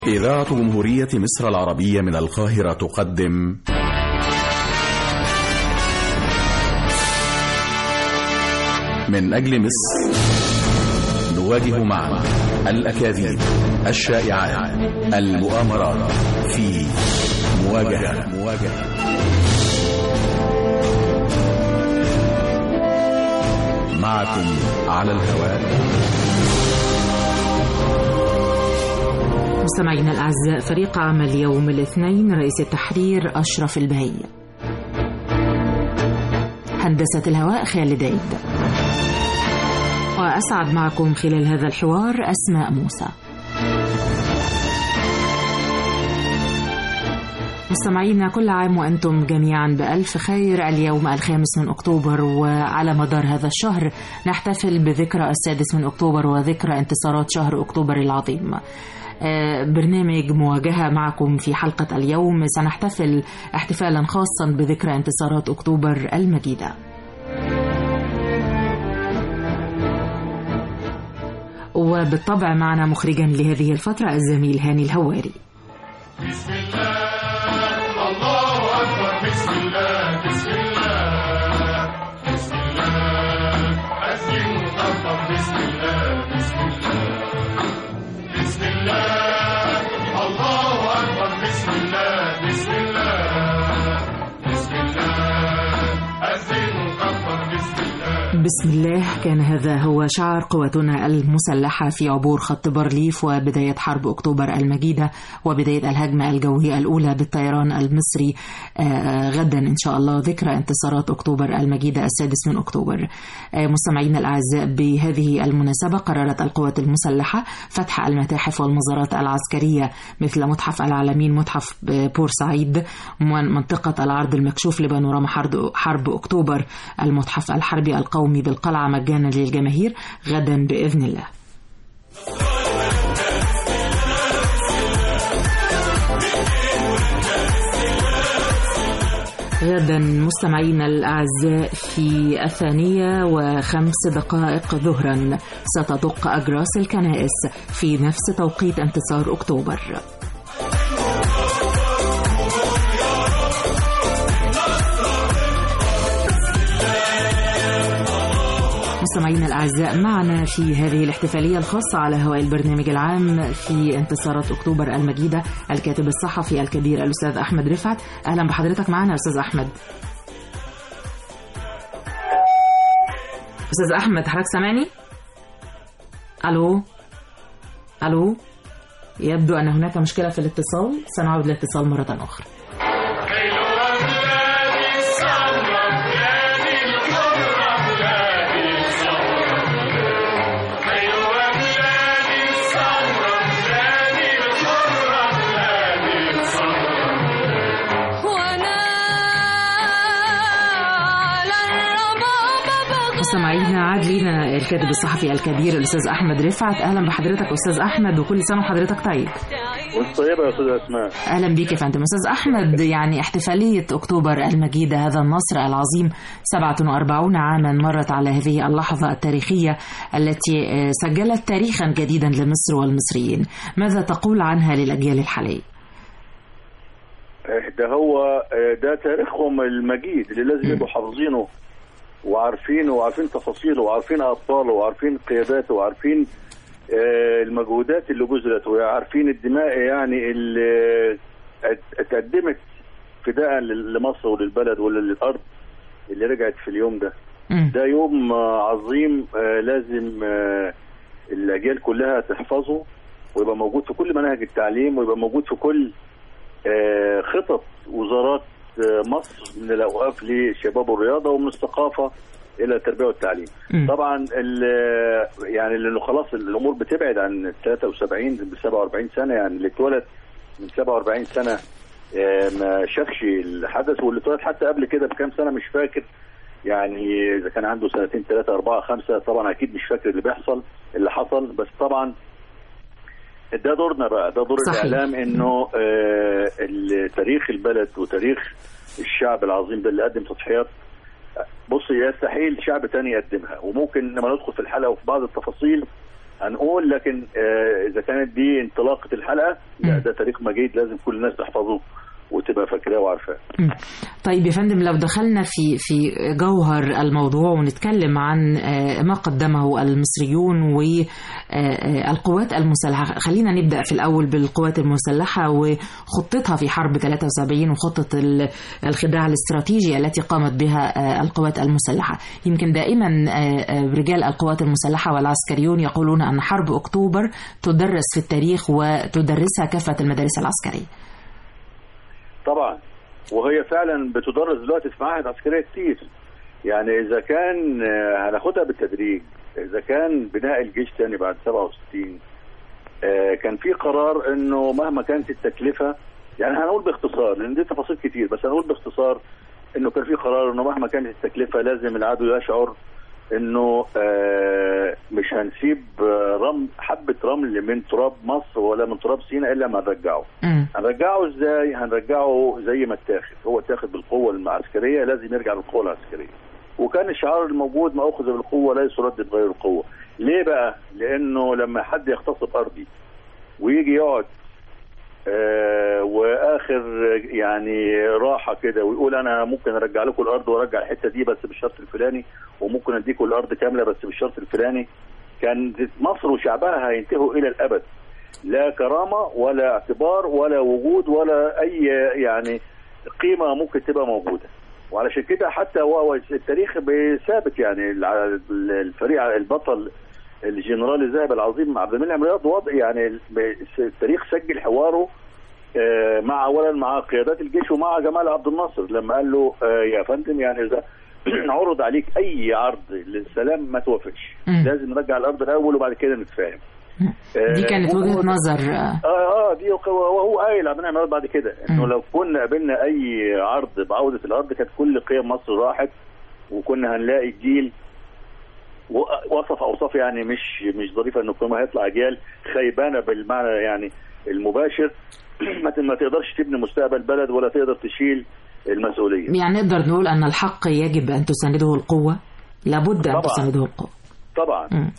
إذاعة جمهورية مصر العربية من القاهرة تقدم من أجل مصر نواجه معا الأكاذيب الشائعات المؤامرات في مواجهة مواجهة معكم على الهواء مستمعينا الأعزاء فريق عمل يوم الاثنين رئيس التحرير أشرف البهي هندسة الهواء خالد عيد وأسعد معكم خلال هذا الحوار أسماء موسى مستمعينا كل عام وأنتم جميعا بألف خير اليوم الخامس من أكتوبر وعلى مدار هذا الشهر نحتفل بذكرى السادس من أكتوبر وذكرى انتصارات شهر أكتوبر العظيم برنامج مواجهة معكم في حلقة اليوم سنحتفل احتفالا خاصا بذكرى انتصارات أكتوبر المجيدة وبالطبع معنا مخرجا لهذه الفترة الزميل هاني الهواري بسم الله الله أكبر بسم الله بسم الله بسم الله أسجن وطبق بسم الله بسم الله بسم الله الله أكبر بسم الله بسم الله بسم الله أسجن وطبق بسم الله بسم الله كان هذا هو شعار قواتنا المسلحة في عبور خط بارليف وبداية حرب أكتوبر المجيدة وبداية الهجمة الجوية الأولى بالطيران المصري آه غدا إن شاء الله ذكرى انتصارات أكتوبر المجيدة السادس من أكتوبر آه مستمعينا الأعزاء بهذه المناسبة قررت القوات المسلحة فتح المتاحف والمزارات العسكرية مثل متحف العالمين متحف بورسعيد منطقة العرض المكشوف لبانوراما حرب, حرب أكتوبر المتحف الحربي القومي بالقلعة مجانا للجماهير غدا بإذن الله غدا مستمعينا الأعزاء في الثانية وخمس دقائق ظهرا ستدق أجراس الكنائس في نفس توقيت انتصار أكتوبر مستمعينا الأعزاء معنا في هذه الاحتفالية الخاصة على هواء البرنامج العام في انتصارات أكتوبر المجيدة الكاتب الصحفي الكبير الأستاذ أحمد رفعت أهلا بحضرتك معنا أستاذ أحمد أستاذ أحمد حضرتك سامعني؟ ألو ألو يبدو أن هناك مشكلة في الاتصال سنعود للاتصال مرة أخرى حلوة بلادي السمرة بلادي الحرة بلادي السمرة حلوة بلادي السمرة بلادي الحرة بلادي السمرة وانا على الربابة مستمعينا عاد لينا الكاتب الصحفي الكبير الاستاذ احمد رفعت اهلا بحضرتك استاذ احمد وكل سنه وحضرتك طيب وانت طيبة يا أستاذ أسماء اهلا بيك يا فندم استاذ احمد يعني احتفاليه اكتوبر المجيده هذا النصر العظيم 47 عاما مرت على هذه اللحظه التاريخيه التي آه، سجلت تاريخا جديدا لمصر والمصريين ماذا تقول عنها للاجيال الحاليه ده هو ده تاريخهم المجيد اللي لازم يبقوا حافظينه وعارفينه وعارفين تفاصيله وعارفين أبطاله وعارفين قياداته وعارفين آه، المجهودات اللي بذلت وعارفين الدماء يعني اللي ات- اتقدمت فداء لل- لمصر وللبلد وللأرض اللي رجعت في اليوم ده مم. ده يوم آه، عظيم آه، لازم آه، الأجيال كلها تحفظه ويبقى موجود في كل مناهج التعليم ويبقى موجود في كل آه، خطط وزارات آه، مصر من الأوقاف للشباب والرياضة ومن الثقافة إلى التربية والتعليم مم. طبعا ال- يعني لأنه خلاص الأمور بتبعد عن 73 ب 47 سنة يعني اللي اتولد من 47 سنة آه، ما شافش الحدث واللي اتولد حتى قبل كده بكام سنة مش فاكر يعني اذا كان عنده سنتين ثلاثه اربعه خمسه طبعا اكيد مش فاكر اللي بيحصل اللي حصل بس طبعا ده دورنا بقى ده دور صحيح. الاعلام انه آه ال- تاريخ البلد وتاريخ الشعب العظيم ده اللي قدم تضحيات بص يستحيل شعب تاني يقدمها وممكن لما ندخل في الحلقه وفي بعض التفاصيل هنقول لكن آه، اذا كانت دي انطلاقه الحلقه لا مم. ده تاريخ مجيد لازم كل الناس تحفظه وتبقى فاكراه وعارفاه مم. طيب يا فندم لو دخلنا في في جوهر الموضوع ونتكلم عن آه، ما قدمه المصريون والقوات المسلحة خلينا نبدأ في الأول بالقوات المسلحة وخطتها في حرب 73 وخطة ال- الخداع الاستراتيجي التي قامت بها آه، القوات المسلحة يمكن دائما آه، آه، رجال القوات المسلحة والعسكريون يقولون أن حرب أكتوبر تدرس في التاريخ وتدرسها كافة المدارس العسكرية طبعا وهي فعلا بتدرس دلوقتي في معاهد عسكريه كتير يعني اذا كان آه، هناخدها بالتدريج اذا كان بناء الجيش تاني بعد 67 آه، كان في قرار انه مهما كانت التكلفه يعني هنقول باختصار لان دي تفاصيل كتير بس هنقول باختصار انه كان في قرار انه مهما كانت التكلفه لازم العدو يشعر انه آه، مش هنسيب آه، رمل حبه رمل من تراب مصر ولا من تراب سيناء الا ما نرجعه مم. هنرجعه ازاي؟ هنرجعه زي ما اتاخد، هو اتاخد بالقوه العسكريه لازم يرجع بالقوه العسكريه. وكان الشعار الموجود ما اخذ بالقوه لا يرد بغير القوه. ليه بقى؟ لانه لما حد يغتصب ارضي ويجي يقعد آه واخر يعني راحه كده ويقول انا ممكن ارجع لكم الارض وارجع الحته دي بس بالشرط الفلاني وممكن اديكم الارض كامله بس بالشرط الفلاني كان مصر وشعبها هينتهوا الى الابد لا كرامه ولا اعتبار ولا وجود ولا اي يعني قيمه ممكن تبقى موجوده وعلشان كده حتى هو التاريخ ثابت يعني الع- الفريق البطل الجنرال الذهبي العظيم عبد المنعم رياض وضع يعني التاريخ سجل حواره آه، مع اولا مع قيادات الجيش ومع جمال عبد الناصر لما قال له آه، يا فندم يعني اذا عرض عليك اي عرض للسلام ما توافقش مم. لازم نرجع الارض الاول وبعد كده نتفاهم دي آه، كانت هو- وجهة نظر آه، اه اه دي وق- وهو قايل عبد المنعم رياض بعد كده انه مم. لو كنا قابلنا اي عرض بعوده الارض كانت كل قيم مصر راحت وكنا هنلاقي الجيل و- وصف اوصاف يعني مش مش ظريفه انه كما هيطلع اجيال خيبانه بالمعنى يعني المباشر ما ت- ما تقدرش تبني مستقبل بلد ولا تقدر تشيل المسؤوليه يعني نقدر نقول أن الحق يجب أن تسانده القوة لابد أن طبعاً. تسانده القوة طبعا مم.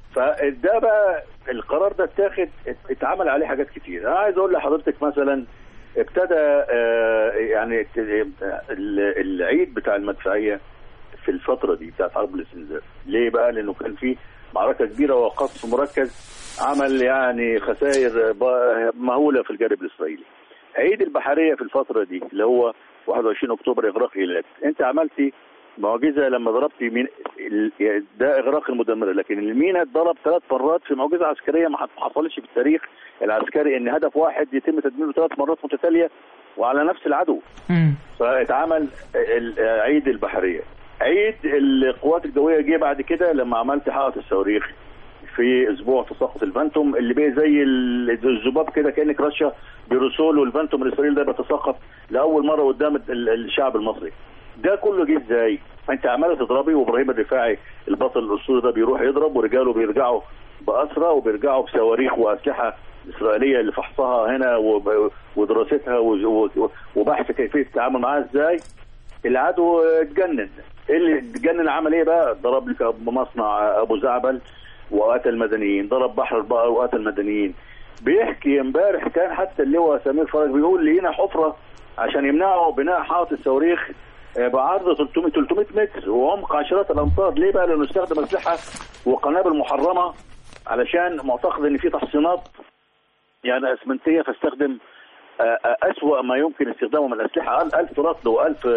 فده بقى القرار ده اتاخد ات- اتعمل عليه حاجات كتير انا عايز اقول لحضرتك مثلا ابتدى آه، يعني ات- ال- العيد بتاع المدفعيه في الفتره دي بتاعت حرب الاستنزاف ليه بقى لانه كان في معركه كبيره وقصف مركز عمل يعني خسائر ب- مهوله في الجانب الاسرائيلي عيد البحريه في الفتره دي اللي هو 21 اكتوبر اغراق ايلات انت عملتي معجزه لما ضربتي مين ال- ده اغراق المدمره لكن المينا اتضرب ثلاث مرات في معجزه عسكريه ما حصلتش في التاريخ العسكري ان هدف واحد يتم تدميره ثلاث مرات متتاليه وعلى نفس العدو مم. فاتعمل ال- عيد البحريه عيد القوات الجويه جه بعد كده لما عملت حائط الصواريخ في اسبوع تساقط الفانتوم اللي بقى زي ال- الذباب كده كانك رشه برسول والفانتوم الاسرائيلي ده بيتساقط لاول مره قدام ال- الشعب المصري ده كله جه ازاي؟ انت عماله تضربي وابراهيم الرفاعي البطل الاسطوري ده بيروح يضرب ورجاله بيرجعوا باسرى وبيرجعوا بصواريخ واسلحه اسرائيليه اللي فحصها هنا وب- ودراستها و- و- وبحث كيفيه التعامل معاها ازاي العدو اتجنن إيه اللي اتجنن عمل ايه بقى ضرب لك مصنع ابو زعبل وقتل مدنيين ضرب بحر البقر وقتل مدنيين بيحكي امبارح كان حتى اللواء سمير فرج بيقول لقينا حفره عشان يمنعوا بناء حائط الصواريخ آه، بعرض 300 300 متر وعمق عشرات الامتار ليه بقى لانه استخدم اسلحه وقنابل محرمه علشان معتقد ان في تحصينات يعني اسمنتيه فاستخدم آه، آه، أسوأ ما يمكن استخدامه من الأسلحة قال 1000 رطل و1000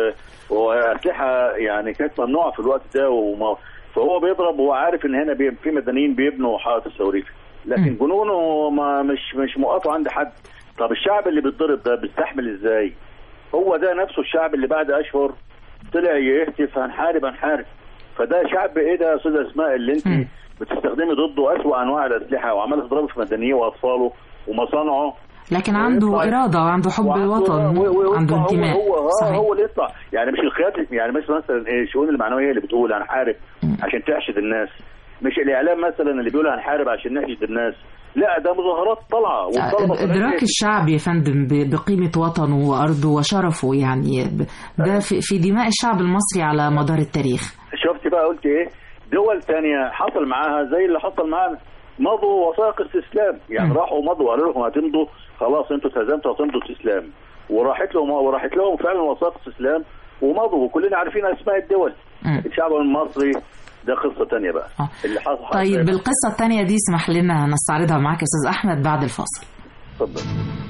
وأسلحة يعني كانت ممنوعة في الوقت ده وما فهو بيضرب وهو عارف إن هنا بي- في مدنيين بيبنوا حائط الصواريخ لكن مم. جنونه ما مش مش موقفه عند حد طب الشعب اللي بيتضرب ده بيستحمل ازاي؟ هو ده نفسه الشعب اللي بعد اشهر طلع يهتف هنحارب هنحارب فده شعب ايه ده يا استاذه اسماء اللي انت مم. بتستخدمي ضده اسوأ انواع الاسلحه وعماله تضربي في مدنيه واطفاله ومصانعه لكن عنده ويطلع- إرادة وعنده حب وعنده- الوطن و- و- عنده هو انتماء هو هو, صحيح. هو اللي يطلع يعني مش القيادة يعني مش مثلا ايه الشؤون المعنويه اللي بتقول هنحارب مم. عشان تحشد الناس مش الاعلام مثلا اللي بيقول هنحارب عشان نحشد الناس لا ده مظاهرات طالعه والطلبه طالعين إدراك الشعب يا فندم ب- بقيمة وطنه وأرضه وشرفه يعني ب- ده في في دماء الشعب المصري على مدار التاريخ شفت بقى قلت ايه دول تانية حصل معاها زي اللي حصل معانا مضوا وثائق استسلام يعني مم. راحوا مضوا قالوا لهم هتمضوا خلاص انتوا التزمتوا هتمضوا استسلام وراحت لهم وراحت لهم فعلا وثائق استسلام ومضوا وكلنا عارفين اسماء الدول مم. الشعب المصري ده قصه تانية بقى آه. اللي حصل طيب بالقصة الثانية دي اسمح لنا نستعرضها معاك يا أستاذ أحمد بعد الفاصل اتفضل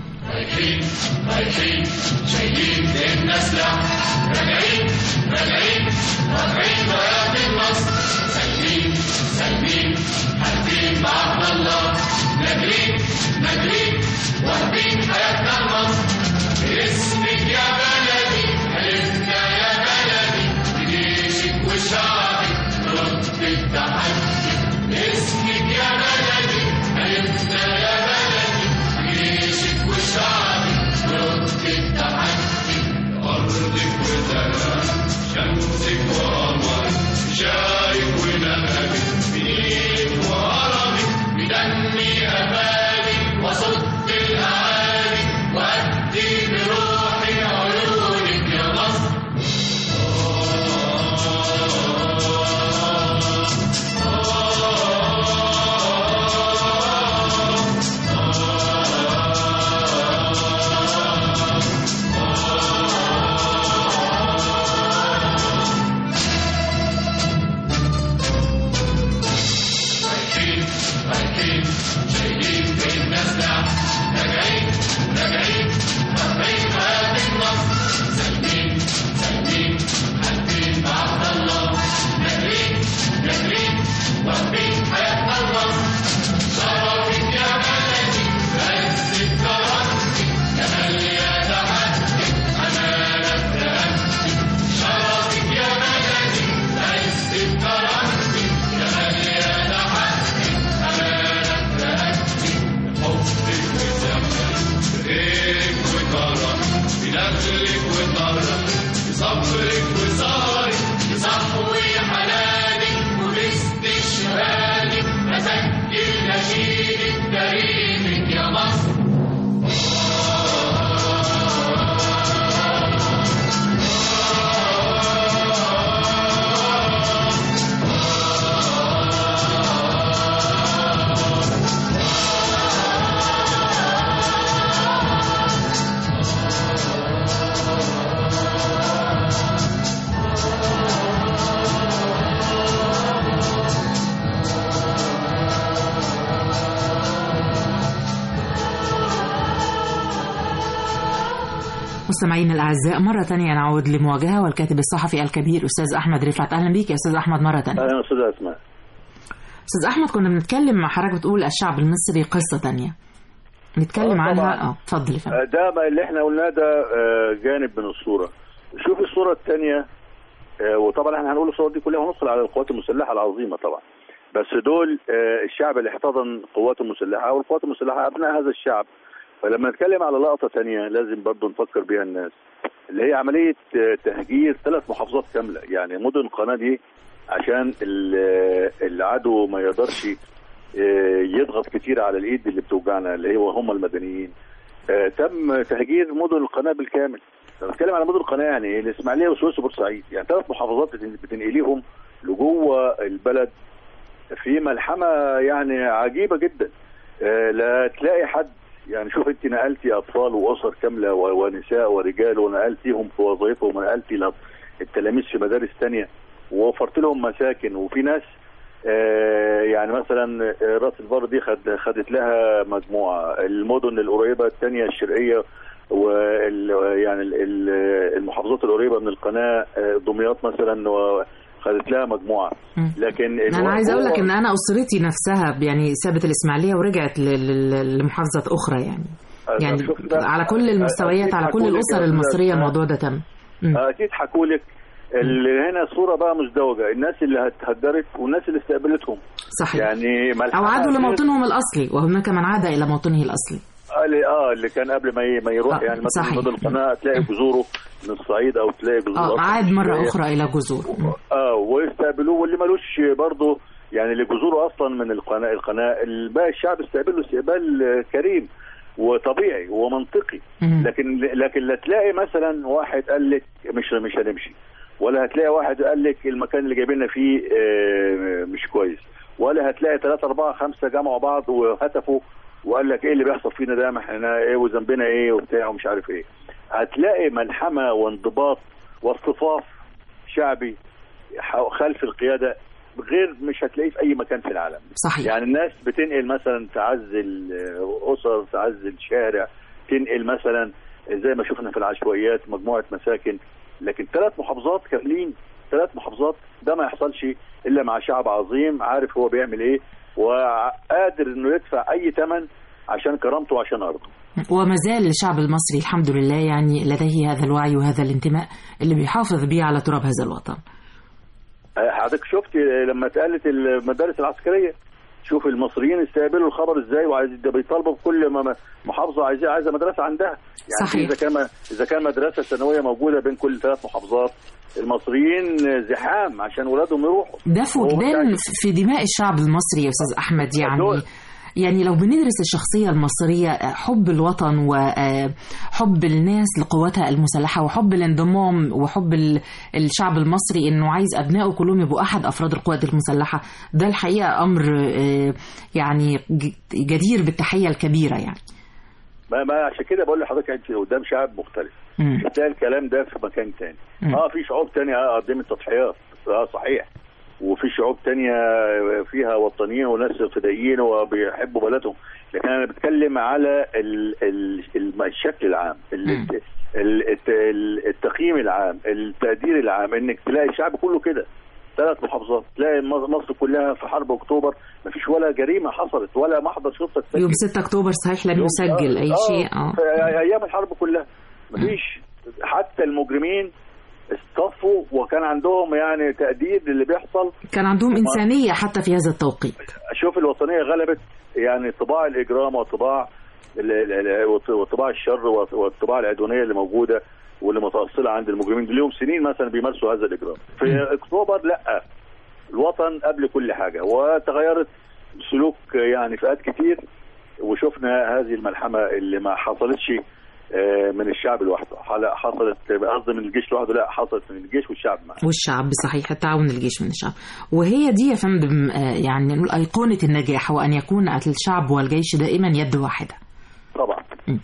مستمعينا الأعزاء مرة تانية نعود لمواجهة والكاتب الصحفي الكبير أستاذ أحمد رفعت أهلا بيك يا أستاذ أحمد مرة تانية اهلا استاذ اسماء أستاذ أحمد كنا بنتكلم مع حضرتك بتقول الشعب المصري قصة تانية نتكلم آه، عنها طبعاً. اه اتفضل يا فندم آه، ده ما اللي احنا قلناه ده آه، جانب من الصوره شوف الصوره الثانيه وطبعا احنا هنقول الصور دي كلها ونصل على القوات المسلحه العظيمه طبعا بس دول آه، الشعب اللي احتضن القوات المسلحه او القوات المسلحه ابناء هذا الشعب فلما نتكلم على لقطه ثانيه لازم برضو نفكر بيها الناس اللي هي عمليه آه، تهجير ثلاث محافظات كامله يعني مدن القناه دي عشان ال- العدو ما يقدرش آه، يضغط كتير على الايد اللي بتوجعنا اللي هو هم المدنيين آه، تم تهجير مدن القناه بالكامل لما بتكلم على مدن القناه يعني ايه الاسماعيليه والسويس وبورسعيد يعني ثلاث محافظات بتن- بتنقليهم لجوه البلد في ملحمه يعني عجيبه جدا آه، لا تلاقي حد يعني شوف انت نقلتي اطفال واسر كامله و- ونساء ورجال ونقلتيهم في وظائفهم ونقلتي الأط- التلاميذ في مدارس تانية ووفرت لهم مساكن وفي ناس آه، يعني مثلا آه، راس البر دي خد خدت لها مجموعه المدن القريبه الثانيه الشرقيه وال يعني ال- ال- المحافظات القريبه من القناه آه، دمياط مثلا وخدت لها مجموعه مم. لكن انا عايز اقول لك هو- ان انا اسرتي نفسها يعني سابت الاسماعيليه ورجعت ل- ل- لمحافظه اخرى يعني آه، يعني شوف ده- على كل المستويات أكيد على كل هقول لك الاسر يا المصريه أستاذ الموضوع ده تم مم. اكيد حكوا لك اللي هنا صوره بقى مزدوجه الناس اللي اتهجرت والناس اللي استقبلتهم صحيح يعني ملحمة او عادوا غير- لموطنهم الاصلي وهناك من عاد الى موطنه الاصلي اه اللي, آه اللي كان قبل ما ي- ما يروح آه، يعني مثلا صحيح. مدن القناه تلاقي جذوره من الصعيد او تلاقي جذور اه أصلاً عاد من مره الشرقية. اخرى الى جذور مم. اه ويستقبلوه واللي ملوش برضه يعني اللي جذوره اصلا من القناه القناه الباقي الشعب استقبله استقبال آه، كريم وطبيعي ومنطقي مم. لكن لكن لا تلاقي مثلا واحد قال لك مش مش هنمشي ولا هتلاقي واحد قال لك المكان اللي جايبيننا فيه آه، مش كويس ولا هتلاقي ثلاثة أربعة خمسة جمعوا بعض وهتفوا وقال لك ايه اللي بيحصل فينا ده ما احنا ايه وذنبنا ايه وبتاع ومش عارف ايه هتلاقي ملحمه وانضباط واصطفاف شعبي ح- خلف القياده غير مش هتلاقيه في اي مكان في العالم صحيح يعني الناس بتنقل مثلا تعزل آه، اسر تعزل شارع تنقل مثلا زي ما شفنا في العشوائيات مجموعه مساكن لكن ثلاث محافظات كاملين ثلاث محافظات ده ما يحصلش الا مع شعب عظيم عارف هو بيعمل ايه وقادر انه يدفع اي ثمن عشان كرامته وعشان ارضه وما زال الشعب المصري الحمد لله يعني لديه هذا الوعي وهذا الانتماء اللي بيحافظ به على تراب هذا الوطن آه، حضرتك شفت لما اتقالت المدارس العسكريه شوف المصريين استقبلوا الخبر ازاي وعايز ده بيطالبوا بكل ما- محافظه عايزه عايزه مدرسه عندها يعني صحيح. اذا كان اذا كان مدرسه ثانويه موجوده بين كل ثلاث محافظات المصريين زحام عشان ولادهم يروحوا ده هو فقدان متأكد. في دماء الشعب المصري يا استاذ احمد يعني دول. يعني لو بندرس الشخصية المصرية حب الوطن وحب الناس لقواتها المسلحة وحب الانضمام وحب ال- الشعب المصري انه عايز ابنائه كلهم يبقوا احد افراد القوات المسلحة ده الحقيقة امر آه، يعني ج- جدير بالتحية الكبيرة يعني ما, ما عشان كده بقول لحضرتك انت قدام شعب مختلف مم. مش هتلاقي الكلام ده في مكان تاني مم. اه في شعوب تانية اه قدمت تضحيات اه صحيح وفي شعوب تانية فيها وطنيين وناس فدائيين وبيحبوا بلدهم لكن انا بتكلم على ال ال ال الشكل العام ال مم. ال الت- ال- التقييم العام التقدير العام انك تلاقي الشعب كله كده ثلاث محافظات تلاقي مصر مصر كلها في حرب اكتوبر ما فيش ولا جريمه حصلت ولا محضر شرطه اتسجل. يوم 6 اكتوبر صحيح لم يوم- يسجل اي آه، شيء اه في ايام الحرب كلها مفيش حتى المجرمين اصطفوا وكان عندهم يعني تقدير للي بيحصل كان عندهم انسانية حتى في هذا التوقيت شوف الوطنيه غلبت يعني طباع الاجرام وطباع ال- ال- ال- وط- وطباع الشر وط- والطباع العدوانيه اللي موجوده واللي متاصله عند المجرمين دول لهم سنين مثلا بيمارسوا هذا الاجرام في اكتوبر لا الوطن قبل كل حاجه وتغيرت سلوك يعني فئات كتير وشفنا هذه الملحمه اللي ما حصلتش آه، من الشعب لوحده حل- حصلت قصدي من الجيش لوحده لا حصلت من الجيش والشعب معاه والشعب صحيح التعاون الجيش من الشعب وهي دي يا فندم آه، يعني نقول أيقونة النجاح وأن يكون الشعب والجيش دائما يد واحدة طبعا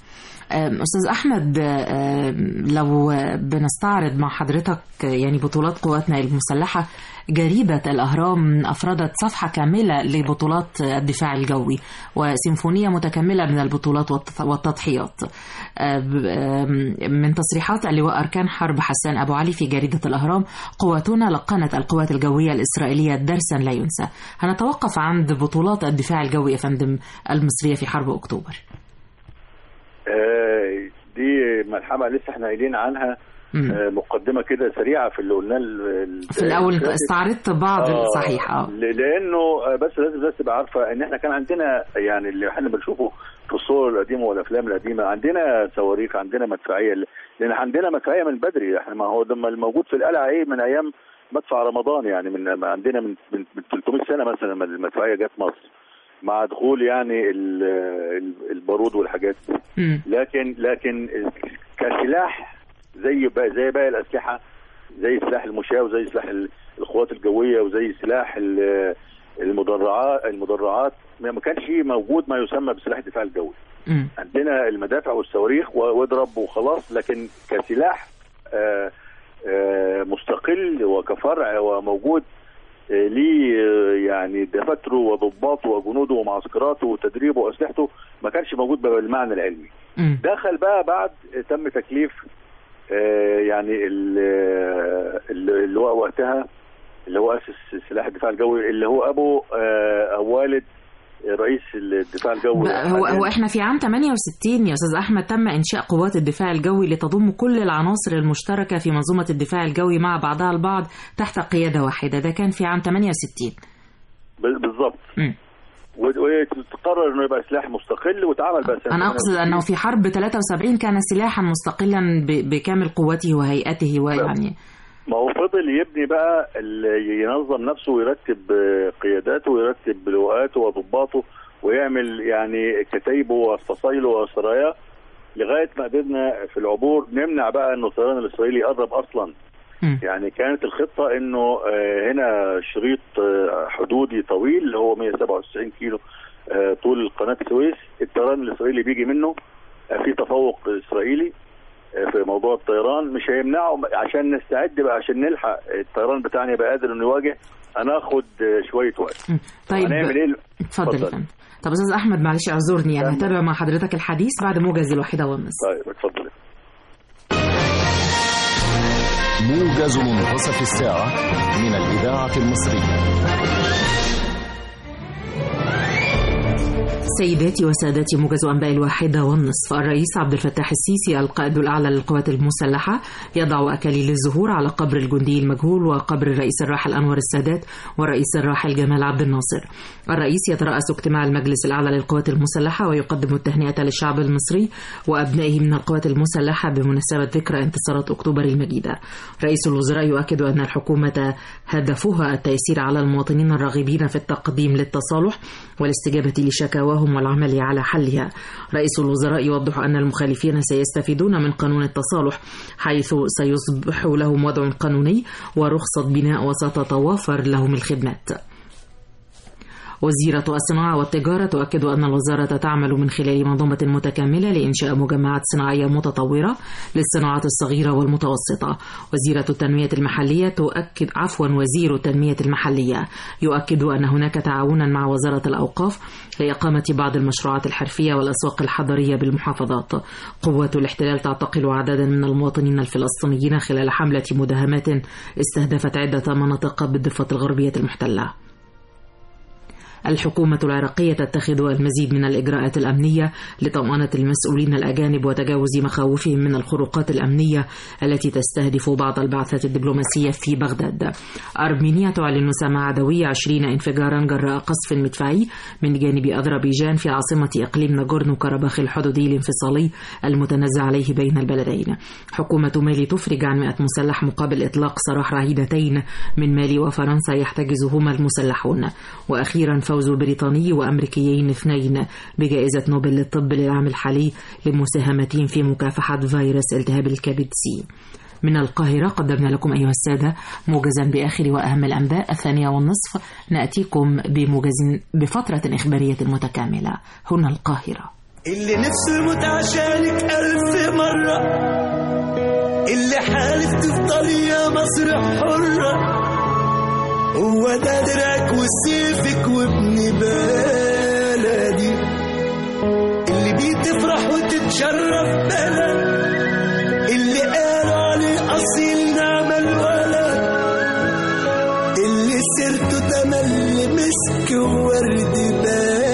آم، أستاذ أحمد آم، لو بنستعرض مع حضرتك يعني بطولات قواتنا المسلحة جريدة الأهرام أفردت صفحة كاملة لبطولات الدفاع الجوي وسيمفونية متكاملة من البطولات والت- والتضحيات آم، آم، من تصريحات اللواء أركان حرب حسان أبو علي في جريدة الأهرام قواتنا لقنت القوات الجوية الإسرائيلية درسا لا ينسى هنتوقف عند بطولات الدفاع الجوي يا فندم المصرية في حرب أكتوبر آه، دي ملحمه لسه احنا قايلين عنها مم. آه، مقدمه كده سريعه في اللي قلناه ال- ال- في الاول الفاتت. استعرضت بعض آه، صحيح اه ل- لانه آه، بس لازم الناس تبقى عارفه ان احنا كان عندنا يعني اللي احنا بنشوفه في الصور القديمه والافلام القديمه عندنا صواريخ عندنا مدفعيه لان عندنا مدفعيه من بدري احنا ما هو لما الموجود في القلعه ايه من ايام مدفع رمضان يعني من ما عندنا من من من 300 سنه مثلا لما المدفعيه جت مصر مع دخول يعني ال- ال- البارود والحاجات دي مم. لكن لكن كسلاح زي بقى زي باقي الاسلحه زي سلاح المشاة وزي سلاح ال- القوات الجويه وزي سلاح ال- المدرعات المدرعات ما ما كانش موجود ما يسمى بسلاح الدفاع الجوي مم. عندنا المدافع والصواريخ و- واضرب وخلاص لكن كسلاح آه، آه، مستقل وكفرع وموجود آه، ليه آه، يعني دفاتره وضباطه وجنوده ومعسكراته وتدريبه واسلحته ما كانش موجود بالمعنى العلمي مم. دخل بقى بعد تم تكليف آه، يعني ال- آه، اللي هو وقتها اللي هو اسس سلاح الدفاع الجوي اللي هو ابو آه، أو والد رئيس الدفاع الجوي بقى هو هو احنا في عام 68 يا استاذ احمد تم انشاء قوات الدفاع الجوي لتضم كل العناصر المشتركه في منظومه الدفاع الجوي مع بعضها البعض تحت قياده واحده ده كان في عام 68 ب- بالظبط مم. و- وتقرر انه يبقى سلاح مستقل واتعمل بقى سنة انا اقصد 68. انه في حرب 73 كان سلاحا مستقلا ب- بكامل قوته وهيئته ويعني ما هو فضل يبني بقى ال- ينظم نفسه ويرتب آه، قياداته ويرتب لواءاته وضباطه ويعمل يعني كتايبه وفصايله وسراياه لغايه ما قدرنا في العبور نمنع بقى ان الطيران الاسرائيلي يقرب اصلا مم. يعني كانت الخطه انه آه، هنا شريط آه، حدودي طويل اللي هو 197 كيلو آه، طول قناه السويس الطيران الاسرائيلي بيجي منه آه، في تفوق اسرائيلي آه، في موضوع الطيران مش هيمنعه عشان نستعد بقى عشان نلحق الطيران بتاعنا يبقى قادر انه يواجه هناخد آه، شويه وقت مم. طيب هنعمل ايه اتفضل يا اتفضل. فندم طب استاذ احمد معلش اعذرني انا تمام. هتابع مع حضرتك الحديث بعد موجز الواحده والنصف طيب اتفضل موجز منتصف الساعة من الإذاعة المصرية سيداتي وسادتي موجز أنباء الواحدة والنصف الرئيس عبد الفتاح السيسي القائد الأعلى للقوات المسلحة يضع أكاليل الزهور على قبر الجندي المجهول وقبر الرئيس الراحل أنور السادات والرئيس الراحل جمال عبد الناصر الرئيس يترأس اجتماع المجلس الأعلى للقوات المسلحة ويقدم التهنئة للشعب المصري وأبنائه من القوات المسلحة بمناسبة ذكرى انتصارات أكتوبر المجيدة رئيس الوزراء يؤكد أن الحكومة هدفها التيسير على المواطنين الراغبين في التقديم للتصالح والاستجابة لشكاواهم والعمل على حلها رئيس الوزراء يوضح أن المخالفين سيستفيدون من قانون التصالح حيث سيصبح لهم وضع قانوني ورخصة بناء وستتوافر لهم الخدمات وزيرة الصناعة والتجارة تؤكد أن الوزارة تعمل من خلال منظومة متكاملة لإنشاء مجمعات صناعية متطورة للصناعات الصغيرة والمتوسطة. وزيرة التنمية المحلية تؤكد عفوا وزير التنمية المحلية يؤكد أن هناك تعاونا مع وزارة الأوقاف لإقامة بعض المشروعات الحرفية والأسواق الحضرية بالمحافظات. قوة الاحتلال تعتقل عددا من المواطنين الفلسطينيين خلال حملة مداهمات استهدفت عدة مناطق بالضفة الغربية المحتلة. الحكومة العراقية تتخذ المزيد من الإجراءات الأمنية لطمأنة المسؤولين الأجانب وتجاوز مخاوفهم من الخروقات الأمنية التي تستهدف بعض البعثات الدبلوماسية في بغداد. أرمينيا تعلن سماع عدوي 20 انفجارا جراء قصف مدفعي من جانب أذربيجان في عاصمة إقليم ناغورنو كاراباخ الحدودي الانفصالي المتنازع عليه بين البلدين. حكومة مالي تفرج عن 100 مسلح مقابل إطلاق سراح رهينتين من مالي وفرنسا يحتجزهما المسلحون. وأخيرا فوز بريطاني وأمريكيين اثنين بجائزة نوبل للطب للعام الحالي لمساهمتهم في مكافحة فيروس التهاب الكبد سي من القاهرة قدمنا لكم أيها السادة موجزا بآخر وأهم الأنباء الثانية والنصف نأتيكم بموجز بفترة إخبارية متكاملة هنا القاهرة اللي نفسه يموت عشانك ألف مرة اللي حالف تفضل يا مصر حرة هو ده درعك وسيفك وابن بلدي اللي بيه تفرح وتتشرف بلد اللي قالوا عليه أصيل نعم الولد اللي سيرته تملي مسك وورد بلدي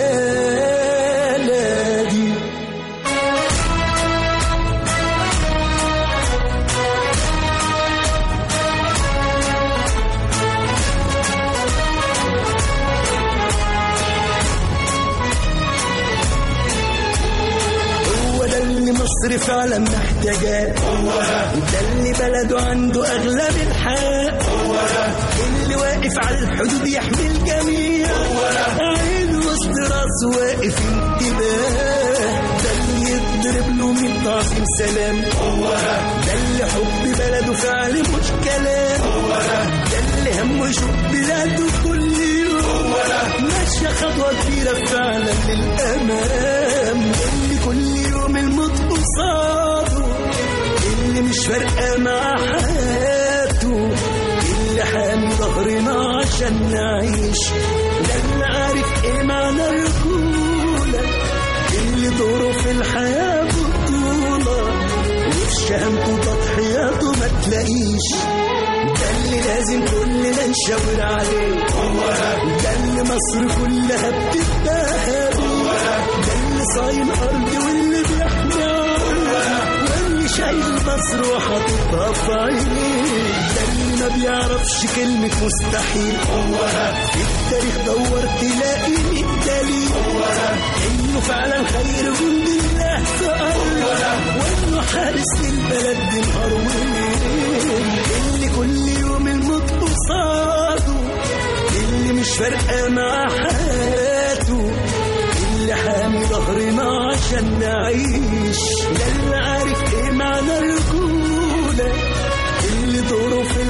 هو ده اللي مصر فعلا محتاجاه ده اللي بلده عنده اغلب الحق اللي واقف على الحدود يحمي الجميع عين وسط راسه واقف انتباه ده اللي يضرب له من تعظيم سلام ده اللي حب بلده فعل مش كلام ده اللي همه يشوف بلاده كل يوم ماشية خطوة كبيرة فعلا للأمام اللي كل يوم الموت قصاده اللي مش فارقة مع حياته اللي حامي ظهرنا عشان نعيش ده اللي عارف ايه معنى الرجولة اللي دوره في الحياة بطولة وفي شهامته تضحياته ما تلاقيش ده اللي لازم كلنا نشاور عليه ده اللي مصر كلها بتتباهى ده اللي صايم أرض واللي بيحمي أرض واللي شايل مصر وحاططها في عينيه ده اللي ما بيعرفش كلمة مستحيل في التاريخ دور تلاقي مية دليل إنه فعلا خير جند الله في أرض وإنه حارس للبلد نهار وليل اللي كل يوم الموت قصاده اللي مش فارقة مع حياته اللي حامي ظهرنا عشان نعيش ده اللي عارف ايه معنى الرجولة اللي دوره في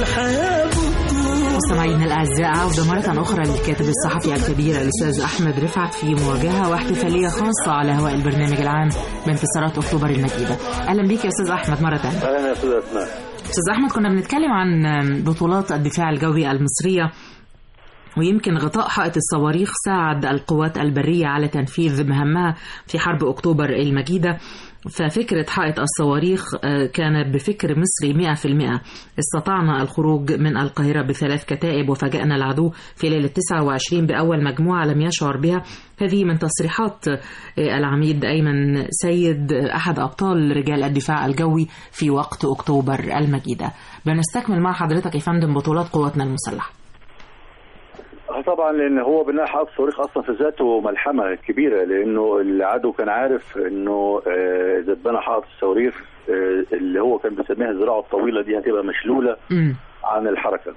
الأعزاء عودة مرة أخرى للكاتب الصحفي الكبير الأستاذ أحمد رفعت في مواجهة واحتفالية خاصة على هواء البرنامج العام بانتصارات أكتوبر المجيدة أهلا بك يا أستاذ أحمد مرة ثانية اهلا يا استاذ اسماء أستاذ أحمد كنا بنتكلم عن بطولات الدفاع الجوي المصرية ويمكن غطاء حائط الصواريخ ساعد القوات البرية على تنفيذ مهامها في حرب أكتوبر المجيدة ففكرة حائط الصواريخ آه، كان بفكر مصري 100% استطعنا الخروج من القاهرة بثلاث كتائب وفاجأنا العدو في ليلة 29 بأول مجموعة لم يشعر بها هذه من تصريحات آه، العميد أيمن سيد آه، أحد أبطال رجال الدفاع الجوي في وقت أكتوبر المجيدة بنستكمل مع حضرتك يا فندم بطولات قواتنا المسلحة آه طبعا لان هو بناء حائط الصواريخ اصلا في ذاته ملحمه كبيره لانه العدو كان عارف انه آه، اذا اتبنى حائط الصواريخ آه، اللي هو كان بيسميها الذراع الطويله دي هتبقى مشلوله مم. عن الحركه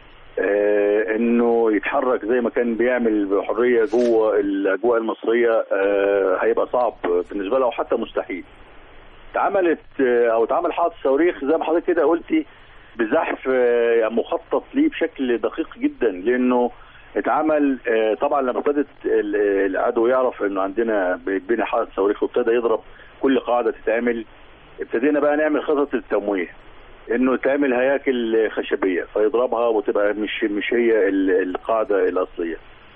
آه، انه يتحرك زي ما كان بيعمل بحريه جوه الاجواء المصريه آه، هيبقى صعب بالنسبه له او حتى مستحيل اتعملت آه، او اتعمل حائط الصواريخ زي ما حضرتك كده قلتي بزحف آه، يعني مخطط ليه بشكل دقيق جدا لانه اتعمل آه، طبعا لما ابتدت ال- العدو يعرف انه عندنا بيتبني حائط صواريخ وابتدى يضرب كل قاعده تتعمل ابتدينا بقى نعمل خطط التمويه انه تعمل هياكل خشبيه فيضربها وتبقى مش مش هي ال- القاعده الاصليه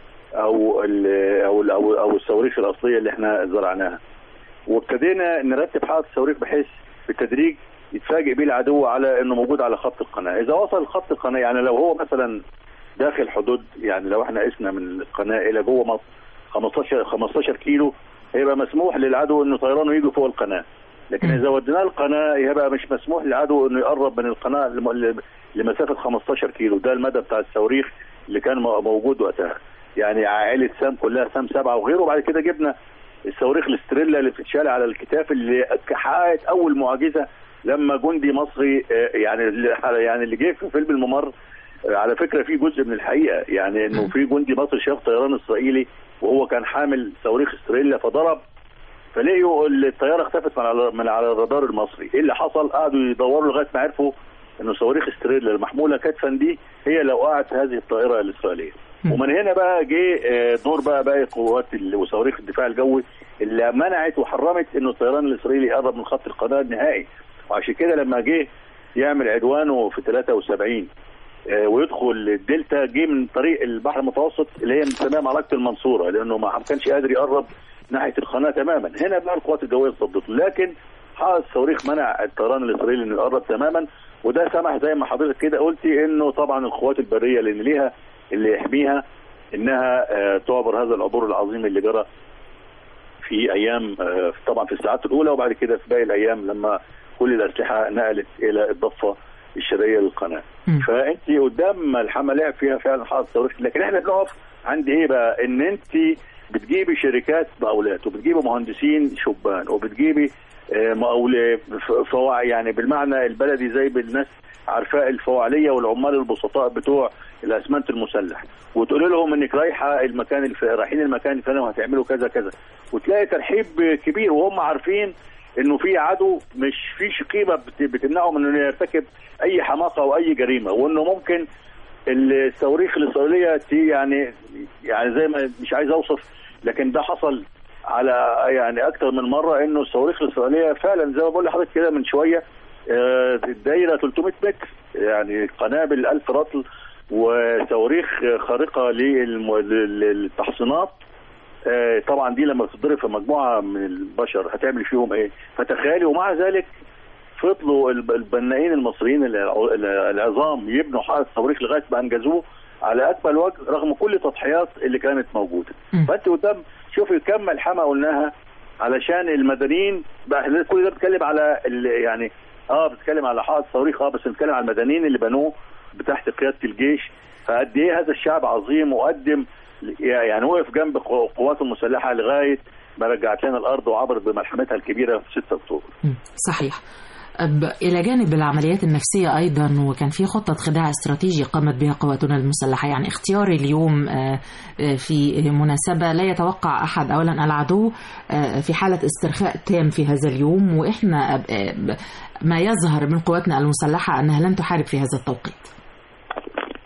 او ال او ال او, أو الصواريخ الاصليه اللي احنا زرعناها وابتدينا نرتب حائط الصواريخ بحيث بالتدريج يتفاجئ بيه العدو على انه موجود على خط القناه اذا وصل خط القناه يعني لو هو مثلا داخل حدود يعني لو احنا قسنا من القناه الى جوه مصر 15 15 كيلو هيبقى مسموح للعدو انه طيرانه يجي فوق القناه لكن مم. اذا وديناه القناه يبقى مش مسموح للعدو انه يقرب من القناه لم- ل- لمسافه 15 كيلو ده المدى بتاع الصواريخ اللي كان مو- موجود وقتها يعني عائله سام كلها سام سبعه وغيره وبعد كده جبنا الصواريخ الاستريلا اللي بتتشال على الكتاف اللي حققت اول معجزه لما جندي مصري آه، يعني اللي- يعني اللي جه في فيلم الممر آه، على فكره في جزء من الحقيقه يعني انه في جندي مصري شاف طيران اسرائيلي وهو كان حامل صواريخ استريلا فضرب فلقيوا الطياره اختفت من على من على الرادار المصري ايه اللي حصل قعدوا يدوروا لغايه ما عرفوا انه صواريخ استريلا المحموله كتفا دي هي لو وقعت هذه الطائره الاسرائيليه مم. ومن هنا بقى جه آه، دور بقى باقي قوات ال- وصواريخ الدفاع الجوي اللي منعت وحرمت انه الطيران الاسرائيلي يقرب من خط القناه النهائي وعشان كده لما جه يعمل عدوانه في 73 آه، ويدخل الدلتا جه من طريق البحر المتوسط اللي هي بنسميها معركه المنصوره لانه ما كانش قادر يقرب ناحيه القناه تماما هنا بقى القوات الجويه صدته لكن حائط الصواريخ منع الطيران الاسرائيلي انه يقرب تماما وده سمح زي ما حضرتك كده قلتي انه طبعا القوات البريه لان ليها اللي يحميها انها آه، تعبر هذا العبور العظيم اللي جرى في ايام آه، طبعا في الساعات الاولى وبعد كده في باقي الايام لما كل الاسلحه نقلت الى الضفه الشرقيه للقناه. مم. فانت قدام الحمى لعب فيها فعلا حائط صواريخ لكن احنا بنقف عند ايه بقى؟ ان انت بتجيبي شركات مقاولات وبتجيبي مهندسين شبان وبتجيبي آه، مقاولة ف- فوا يعني بالمعنى البلدي زي بالناس عارفاه الفواعليه والعمال البسطاء بتوع الاسمنت المسلح وتقول لهم انك رايحه المكان الف... رايحين المكان الفلاني وهتعملوا كذا كذا وتلاقي ترحيب كبير وهم عارفين انه في عدو مش فيش قيمه بت... بتمنعه من انه يرتكب اي حماقه او اي جريمه وانه ممكن الصواريخ الاسرائيليه تي- يعني يعني زي ما مش عايز اوصف لكن ده حصل على يعني اكثر من مره انه الصواريخ الاسرائيليه فعلا زي ما بقول لحضرتك كده من شويه آه، الدايره 300 متر يعني قنابل 1000 رطل وصواريخ خارقه للم- لل- للتحصينات آه، طبعا دي لما تضرب في مجموعه من البشر هتعمل فيهم ايه فتخيلي ومع ذلك فضلوا الب- البنائين المصريين الع- العظام يبنوا حائط صواريخ لغايه ما انجزوه على اكمل وجه رغم كل التضحيات اللي كانت موجوده مم. فانت قدام شوفي كم ملحمه قلناها علشان المدنيين بقى إحنا كل ده بتكلم على ال- يعني اه بتكلم على حائط صواريخ اه بس بتكلم على المدنيين اللي بنوه تحت قياده الجيش فقد ايه هذا الشعب عظيم وقدم يعني وقف جنب قو- قواته المسلحه لغايه ما رجعت لنا الارض وعبرت بملحمتها الكبيره في 6 اكتوبر مم. صحيح أب- إلى جانب العمليات النفسية أيضا وكان في خطة خداع استراتيجي قامت بها قواتنا المسلحة يعني اختياري اليوم آه، آه، في مناسبة لا يتوقع أحد أولا العدو آه، في حالة استرخاء تام في هذا اليوم وإحنا آه، آه، ما يظهر من قواتنا المسلحة أنها لن تحارب في هذا التوقيت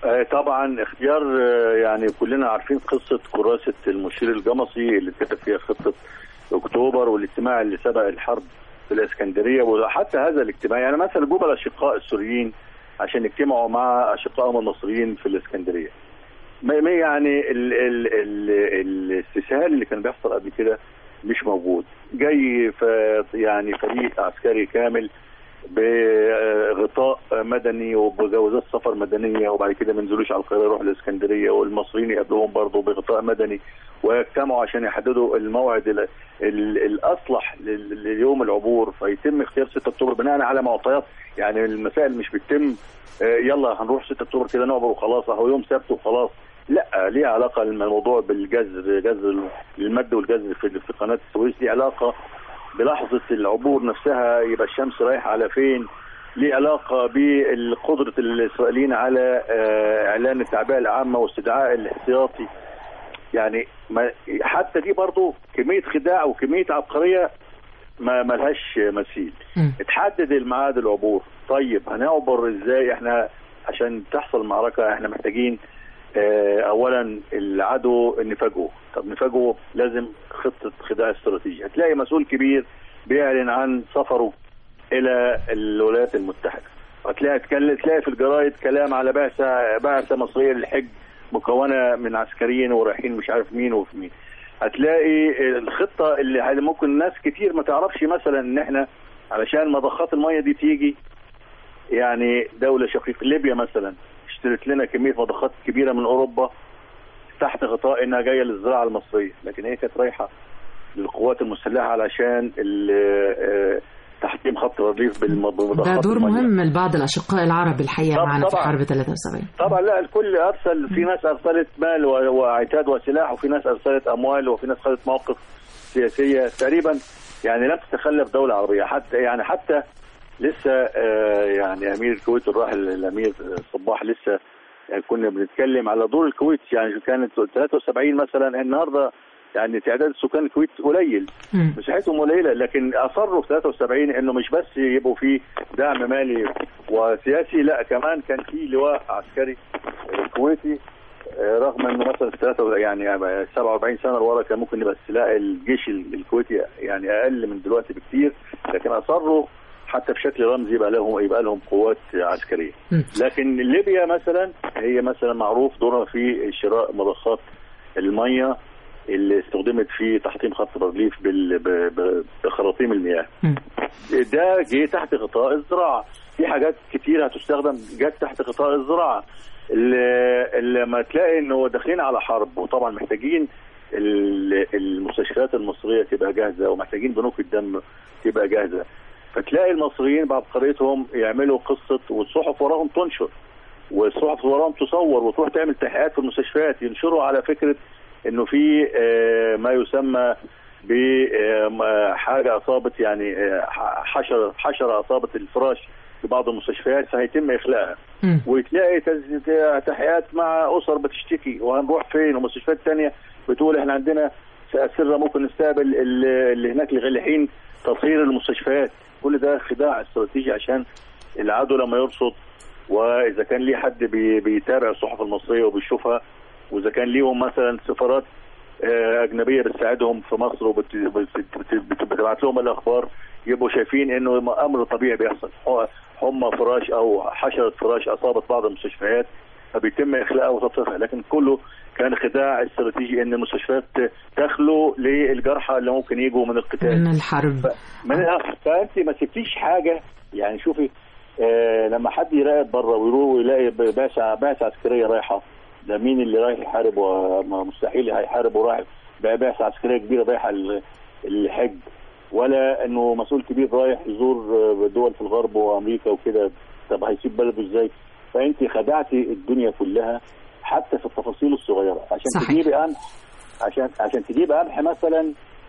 آه، طبعا اختيار آه، يعني كلنا عارفين قصه كراسه المشير الجمصي اللي كتب فيها خطه اكتوبر والاجتماع اللي سبق الحرب في الاسكندريه وحتى هذا الاجتماع يعني مثلا جوب الاشقاء السوريين عشان يجتمعوا مع اشقائهم المصريين في الاسكندريه ما ما يعني ال ال ال الاستسهال اللي كان بيحصل قبل كده مش موجود جاي ف يعني فريق عسكري كامل بغطاء مدني وبجوازات سفر مدنيه وبعد كده ما ينزلوش على القاهره يروحوا الاسكندريه والمصريين يقابلوهم برضه بغطاء مدني ويجتمعوا عشان يحددوا الموعد ال ال الاصلح لل- ليوم العبور فيتم اختيار 6 اكتوبر بناء على معطيات يعني المسائل مش بتتم آه، يلا هنروح 6 اكتوبر كده نعبر وخلاص اهو يوم سبت وخلاص لا ليه علاقه الموضوع بالجذر جذر المد والجذر في في قناه السويس ليه علاقه بلحظه العبور نفسها يبقى الشمس رايحه على فين ليه علاقه بقدره الاسرائيليين على آه، اعلان التعبئه العامه واستدعاء الاحتياطي يعني ما حتى دي برضو كميه خداع وكميه عبقريه ما ملهاش مثيل مم. اتحدد الميعاد العبور طيب هنعبر ازاي احنا عشان تحصل معركه احنا محتاجين اه اولا العدو نفاجئه طب نفاجئه لازم خطه خداع استراتيجي هتلاقي مسؤول كبير بيعلن عن سفره الى الولايات المتحده هتلاقي تكلم تلاقي في الجرايد كلام على بعثه بعثه مصريه للحج مكونه من عسكريين ورايحين مش عارف مين وفي مين هتلاقي الخطه اللي اللي ممكن ناس كتير ما تعرفش مثلا ان احنا علشان مضخات الميه دي تيجي يعني دوله شقيق ليبيا مثلا اشترت لنا كميه مضخات كبيره من اوروبا تحت غطاء انها جايه للزراعه المصريه لكن هي كانت رايحه للقوات المسلحه علشان ال- آه، تحطيم خط الرصيف بالم- ده بمضخات دور المية. مهم لبعض الأشقاء العرب الحقيقة طب- معنا في طبعاً. حرب 73 طبعا لا الكل ارسل في ناس ارسلت مال و- وعتاد وسلاح وفي ناس ارسلت اموال وفي ناس خدت مواقف سياسيه تقريبا يعني لم تتخلف دوله عربيه حتى يعني حتى لسه آه، يعني امير الكويت الراحل الامير صباح لسه يعني كنا بنتكلم على دور الكويت يعني كانت 73 مثلا النهارده يعني تعداد سكان الكويت قليل مم. مساحتهم قليله لكن اصروا في 73 انه مش بس يبقوا في دعم مالي وسياسي لا كمان كان في لواء عسكري كويتي آه، رغم انه مثلا في 3 يعني 47 سنه لورا كان ممكن يبقى استيلاء الجيش الكويتي يعني اقل من دلوقتي بكتير لكن اصروا حتى بشكل رمزي يبقى لهم يبقى لهم قوات عسكريه مم. لكن ليبيا مثلا هي مثلا معروف دورها في شراء مضخات الميه اللي استخدمت في تحطيم خط بارليف بال- ب- ب- بخراطيم المياه مم. ده جه تحت غطاء الزراعه في حاجات كتير هتستخدم جت تحت غطاء الزراعه ال- لما تلاقي انه داخلين على حرب وطبعا محتاجين ال- المستشفيات المصريه تبقى جاهزه ومحتاجين بنوك الدم تبقى جاهزه فتلاقي المصريين بعبقريتهم يعملوا قصه والصحف وراهم تنشر والصحف وراهم تصور وتروح تعمل تحقيقات في المستشفيات ينشروا على فكره انه في آه، ما يسمى بحاجه اصابت يعني آه، حشره حشره اصابت الفراش في بعض المستشفيات فهيتم اخلاءها مم. وتلاقي تز- تحقيقات مع اسر بتشتكي وهنروح فين ومستشفيات تانية بتقول احنا عندنا سره ممكن نستقبل ال- اللي هناك لحين تطهير المستشفيات كل ده خداع استراتيجي عشان العدو لما يرصد واذا كان ليه حد بي- بيتابع الصحف المصريه وبيشوفها واذا كان ليهم مثلا سفارات آه، اجنبيه بتساعدهم في مصر وبتبعت لهم الاخبار يبقوا شايفين انه امر طبيعي بيحصل ح- حمى فراش او حشره فراش اصابت بعض المستشفيات فبيتم اخلاءها وتطهيرها لكن كله كان خداع استراتيجي ان المستشفيات تخلو للجرحى اللي ممكن يجوا من القتال من الحرب من فانت ما سبتيش حاجه يعني شوفي آه لما حد يراقب بره ويروح ويلاقي بعثه بعثه عسكريه رايحه ده مين اللي رايح يحارب ومستحيل هيحارب ورايح بقى بعثه عسكريه كبيره رايحه ال- الحج ولا انه مسؤول كبير رايح يزور آه، دول في الغرب وامريكا وكده طب هيسيب بلده ازاي؟ فانت خدعتي الدنيا كلها حتى في التفاصيل الصغيره عشان صحيح. تجيبي قمح عشان عشان تجيب قمح مثلا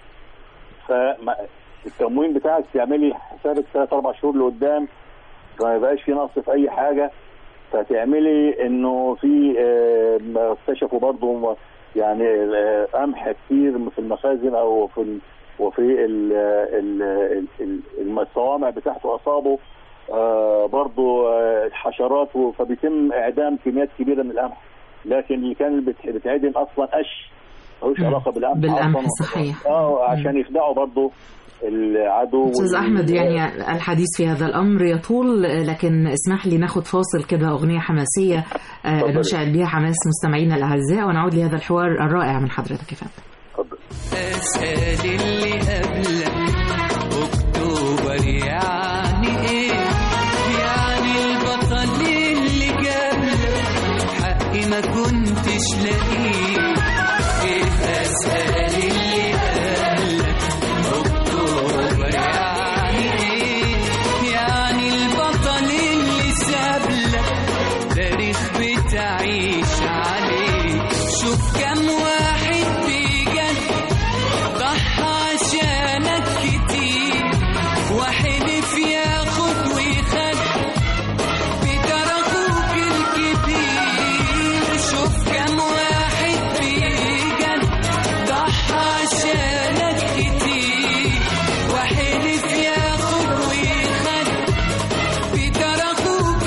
فالتموين بتاعك تعملي حسابك ثلاث اربع شهور لقدام فما يبقاش في نقص في اي حاجه فتعملي انه في آه، ما اكتشفوا برضه يعني آه، قمح كتير في المخازن او في ال- وفي ال- ال- ال- ال- الصوامع بتاعته اصابه آه برضو آه حشرات و- فبيتم اعدام كميات كبيره من القمح لكن اللي كان بت- بتعدم اصلا قش ملوش مم. علاقه بالقمح بالقمح، أصلاً. صحيح. اه عشان يخدعوا برضو العدو استاذ وال- احمد يعني الحديث في هذا الامر يطول لكن اسمح لي ناخد فاصل كده اغنيه حماسيه آه، اتفضلي. نشعل بها حماس مستمعينا الاعزاء ونعود لهذا الحوار الرائع من حضرتك يا فندم اتفضل. أسأل اللي قبلك أكتوبر يعني إيه يعني البطل اللي قبلك حقي ما كنتش لاقيه إيه أسأل اللي قبلك أكتوبر يعني إيه يعني البطل اللي سابلك تاريخ بتعيش عليه شوف كم واحد بجد ضحى عشانك كتير وحلف ياخد ويخد بجر اخوك الكبير شوف كم واحد بجد ضحى عشانك كتير وحلف ياخد ويخد بجر اخوك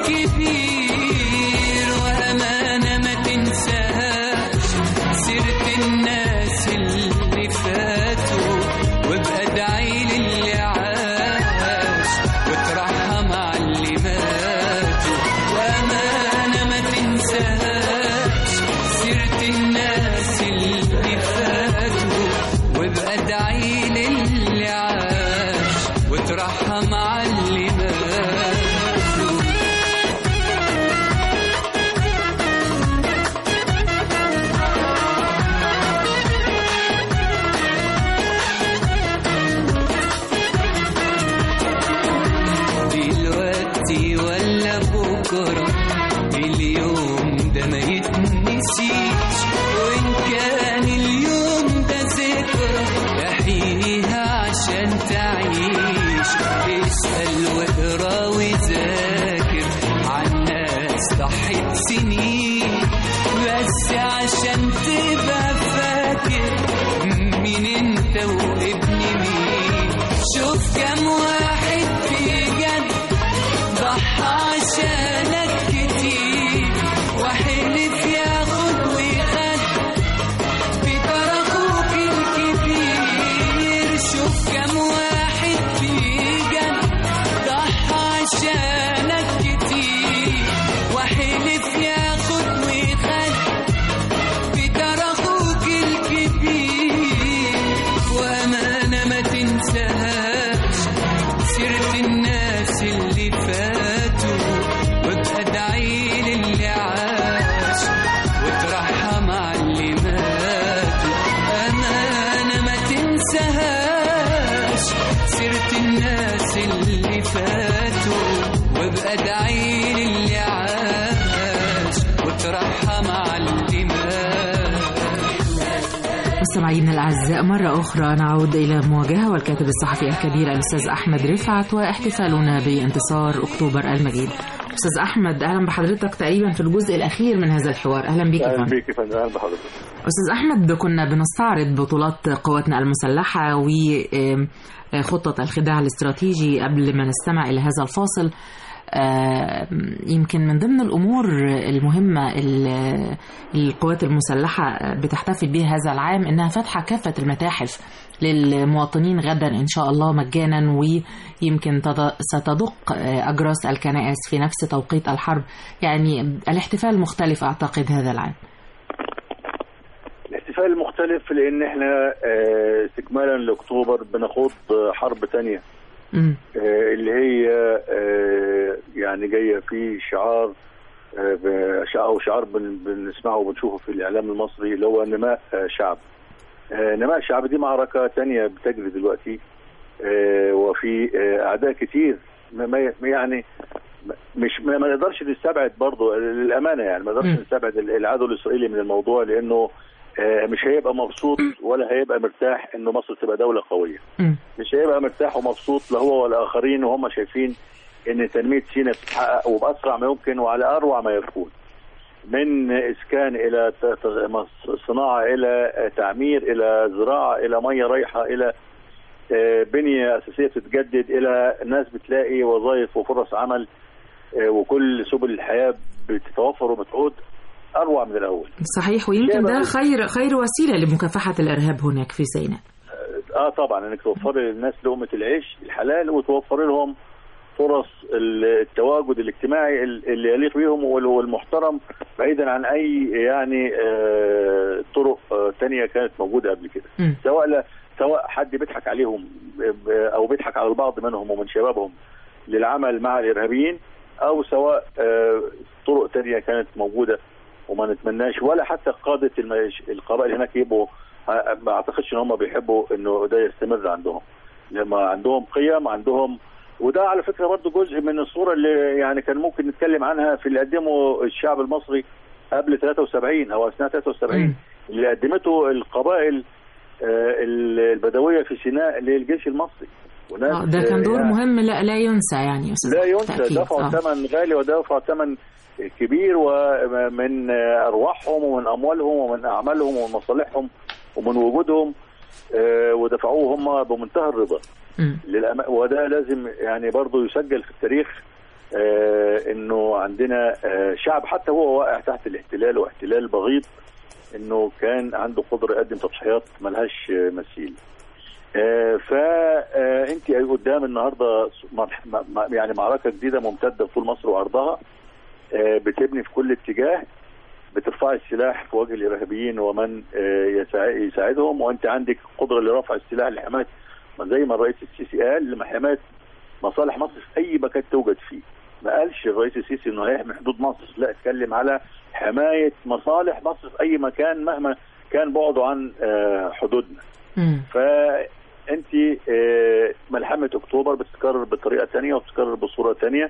الكبير وامانه ما تنساهاش سيرة الناس اللي فاتوا وابقى ادعي للي عاش وترحم على اللي ماتوا وامانه ما تنساهاش سيرة الناس اللي فاتوا وابقى ادعي للي عاش وترحم على اللي ماتوا دلوقتي ولا بكرة اليوم ده ما يتنسيش وإن كان اليوم ده ذكرى احييها عشان تعيش اسأل واقرا وذاكر عن ناس ضحت سنين بس عشان تبقى فاكر مين انت وابن مين شوف كم واحد بجد ضحى عشانك كتير وحلف ياخد ويخد بجر اخوك الكبير شوف كم واحد بجد ضحى عشانك كتير وحلف ياخد ويخد بجر اخوك الكبير وامانه ما تنساهاش سيرة الناس اللي فاتوا وابقى ادعي للي عاش وترحم على اللي ماتوا أمانة ما تنساهاش سيرة الناس اللي فاتوا وابقى ادعي للي عاش وترحم على اللي مات مستمعينا الاعزاء مره اخرى نعود الى مواجهه والكاتب الصحفي الكبير الاستاذ احمد رفعت واحتفالنا بانتصار اكتوبر المجيد استاذ احمد اهلا بحضرتك تقريبا في الجزء الاخير من هذا الحوار اهلا بك يا اهلا فندم بيك يا فندم اهلا بحضرتك استاذ احمد كنا بنستعرض بطولات قواتنا المسلحه وخطه الخداع الاستراتيجي قبل ما نستمع الى هذا الفاصل آه، يمكن من ضمن الامور المهمه اللي القوات المسلحه بتحتفل بها هذا العام انها فاتحه كافه المتاحف للمواطنين غدا ان شاء الله مجانا ويمكن تد- ستدق آه، اجراس الكنائس في نفس توقيت الحرب يعني الاحتفال مختلف اعتقد هذا العام الاحتفال مختلف لان احنا آه، استكمالا لاكتوبر بنخوض آه، حرب تانية مم. آه، اللي هي آه، يعني جايه في شعار آه، ب- شع- او شعار بن- بنسمعه وبنشوفه في الاعلام المصري اللي هو نماء آه، شعب. آه، نماء الشعب دي معركه تانية بتجري دلوقتي آه، وفي آه، اعداء كتير ما ما- يعني مش ما ما نقدرش نستبعد برضه للامانه يعني ما نقدرش مم. نستبعد العدو الاسرائيلي من الموضوع لانه آه، مش هيبقى مبسوط ولا هيبقى مرتاح انه مصر تبقى دوله قويه. مم. مش هيبقى مرتاح ومبسوط لا هو ولا اخرين وهم شايفين ان تنميه سيناء بتتحقق وباسرع ما يمكن وعلى اروع ما يكون. من اسكان الى ت- ت- مص- صناعه الى تعمير الى زراعه الى ميه رايحه الى آه، بنيه اساسيه بتتجدد الى ناس بتلاقي وظائف وفرص عمل آه، وكل سبل الحياه بتتوفر وبتعود اروع من الاول صحيح ويمكن ده شيء خير خير وسيله لمكافحه الارهاب هناك في سيناء اه طبعا انك توفر للناس لقمه العيش الحلال وتوفر لهم فرص التواجد الاجتماعي اللي يليق بهم وال- والمحترم بعيدا عن اي يعني آه، طرق آه، تانية كانت موجوده قبل كده مم. سواء لا سواء حد بيضحك عليهم ب- او بيضحك على البعض منهم ومن شبابهم للعمل مع الارهابيين او سواء آه، طرق تانية كانت موجوده وما نتمناش ولا حتى قاده المش- القبائل هناك يبقوا آه، ما اعتقدش ان هم بيحبوا انه ده يستمر عندهم لما عندهم قيم عندهم وده على فكره برضه جزء من الصوره اللي يعني كان ممكن نتكلم عنها في اللي قدمه الشعب المصري قبل 73 او اثناء 73 مم. اللي قدمته القبائل آه، البدويه في سيناء للجيش المصري وناس آه، ده كان دور يعني مهم لا لا ينسى يعني يا استاذ لا أحمد، ينسى بالتأكيد. دفعوا آه. ثمن غالي ودفعوا ثمن كبير ومن ارواحهم ومن اموالهم ومن اعمالهم ومن مصالحهم ومن وجودهم آه، ودفعوه هم بمنتهى الرضا مم. للأما... وده لازم يعني برضه يسجل في التاريخ آه انه عندنا آه شعب حتى هو واقع تحت الاحتلال واحتلال بغيض انه كان عنده قدره يقدم تضحيات ملهاش آه، مثيل. آه فانت قدام النهارده مرح- م- م- يعني معركه جديده ممتده طول مصر وعرضها آه بتبني في كل اتجاه بترفع السلاح في وجه الارهابيين ومن آه، يساع- يساعدهم وانت عندك قدره لرفع السلاح لحمايه ما زي ما الرئيس السيسي قال لحمايه مصالح مصر في اي مكان توجد فيه ما قالش الرئيس السيسي انه هيحمي حدود مصر لا اتكلم على حمايه مصالح مصر في اي مكان مهما كان بعده عن آه، حدودنا مم. فانت آه، ملحمه اكتوبر بتتكرر بطريقه ثانيه وبتتكرر بصوره ثانيه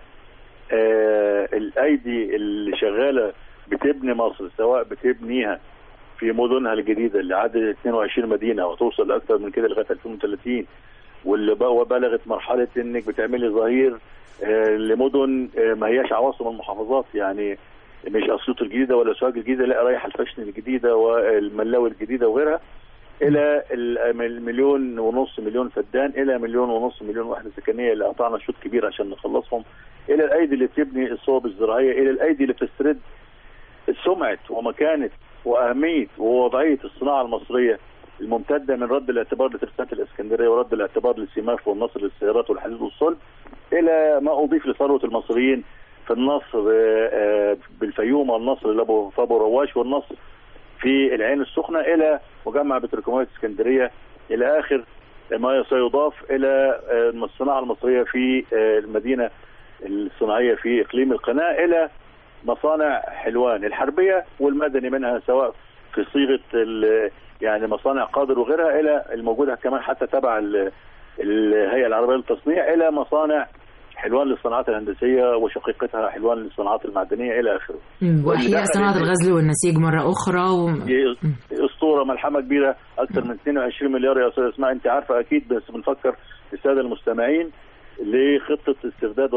الايدي اللي شغاله بتبني مصر سواء بتبنيها في مدنها الجديده اللي عدد 22 مدينه وتوصل لاكثر من كده لغايه 2030 واللي بقى بلغت مرحله انك بتعملي ظهير آه، لمدن آه، ما هياش عواصم المحافظات يعني مش اسيوط الجديده ولا سوهاج الجديده لا رايحه الفشن الجديده والملاوي الجديده وغيرها الى المليون ونص مليون فدان الى مليون ونص مليون وحده سكنيه اللي قطعنا شوط كبير عشان نخلصهم الى الايدي اللي بتبني الصوب الزراعيه الى الايدي اللي بتسترد سمعه ومكانه واهميه ووضعيه الصناعه المصريه الممتده من رد الاعتبار لترسانه الاسكندريه ورد الاعتبار للسماف والنصر للسيارات والحديد والصلب الى ما اضيف لثروه المصريين في النصر آه، آه، بالفيوم والنصر لابو فابو رواش والنصر في العين السخنه الى مجمع بتروكيماويه اسكندريه الى اخر ما سيضاف الى آه، الصناعه المصريه في آه، المدينه الصناعيه في اقليم القناه الى مصانع حلوان الحربيه والمدني منها سواء في صيغه ال- يعني مصانع قادر وغيرها الى الموجوده كمان حتى تبع ال- الهيئه العربيه للتصنيع الى مصانع حلوان للصناعات الهندسيه وشقيقتها حلوان للصناعات المعدنيه الى اخره. مم. واحياء واللي صناعه دخل- الغزل والنسيج مره اخرى و... دي اسطوره ملحمه كبيره اكثر من 22 مليار يا استاذ اسماء انت عارفه اكيد بس بنفكر الساده المستمعين لخطه استرداد